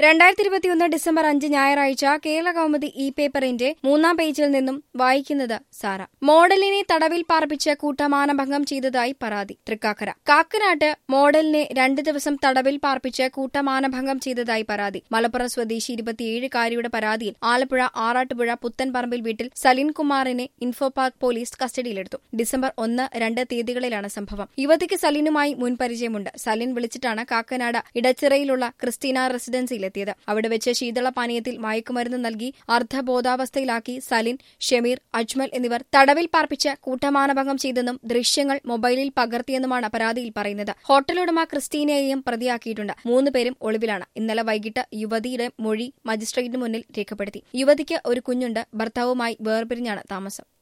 രണ്ടായിരത്തി ഇരുപത്തിയൊന്ന് ഡിസംബർ അഞ്ച് ഞായറാഴ്ച കേരള കൗമുദി ഇ പേപ്പറിന്റെ മൂന്നാം പേജിൽ നിന്നും വായിക്കുന്നത് സാറ മോഡലിനെ തടവിൽ പാർപ്പിച്ച് കൂട്ടമാനഭംഗം ചെയ്തതായി പരാതി തൃക്കാക്കര കാക്കനാട്ട് മോഡലിനെ രണ്ട് ദിവസം തടവിൽ പാർപ്പിച്ച് കൂട്ടമാനഭംഗം ചെയ്തതായി പരാതി മലപ്പുറം സ്വദേശി ഇരുപത്തിയേഴുകാരിയുടെ പരാതിയിൽ ആലപ്പുഴ ആറാട്ടുപുഴ പുത്തൻപറമ്പിൽ വീട്ടിൽ സലിൻ കുമാറിനെ ഇൻഫോ പാർക്ക് പോലീസ് കസ്റ്റഡിയിലെടുത്തു ഡിസംബർ ഒന്ന് രണ്ട് തീയതികളിലാണ് സംഭവം യുവതിക്ക് സലിനുമായി മുൻപരിചയമുണ്ട് സലിൻ വിളിച്ചിട്ടാണ് കാക്കനാട് ഇടച്ചിറയിലുള്ള ക്രിസ്റ്റീന റെസിഡൻസിയിലെത്തിയത് അവിടെ വെച്ച് ശീതളപാനീയത്തിൽ മയക്കുമരുന്ന് നൽകി അർദ്ധബോധാവസ്ഥയിലാക്കി സലിൻ ഷമീർ അജ്മൽ എന്നിവർ തടവിൽ പാർപ്പിച്ച് കൂട്ടമാനഭംഗം ചെയ്തെന്നും ദൃശ്യങ്ങൾ മൊബൈലിൽ പകർത്തിയെന്നുമാണ് പരാതിയിൽ പറയുന്നത് ഹോട്ടലുടമ ക്രിസ്റ്റീനയെയും പ്രതിയാക്കിയിട്ടുണ്ട് മൂന്നുപേരും ഒളിവിലാണ് ഇന്നലെ വൈകിട്ട് യുവതിയുടെ മൊഴി മജിസ്ട്രേറ്റിന് മുന്നിൽ രേഖപ്പെടുത്തി യുവതിക്ക് ഒരു കുഞ്ഞുണ്ട് ഭർത്താവുമായി വേർപിരിഞ്ഞാണ് താമസം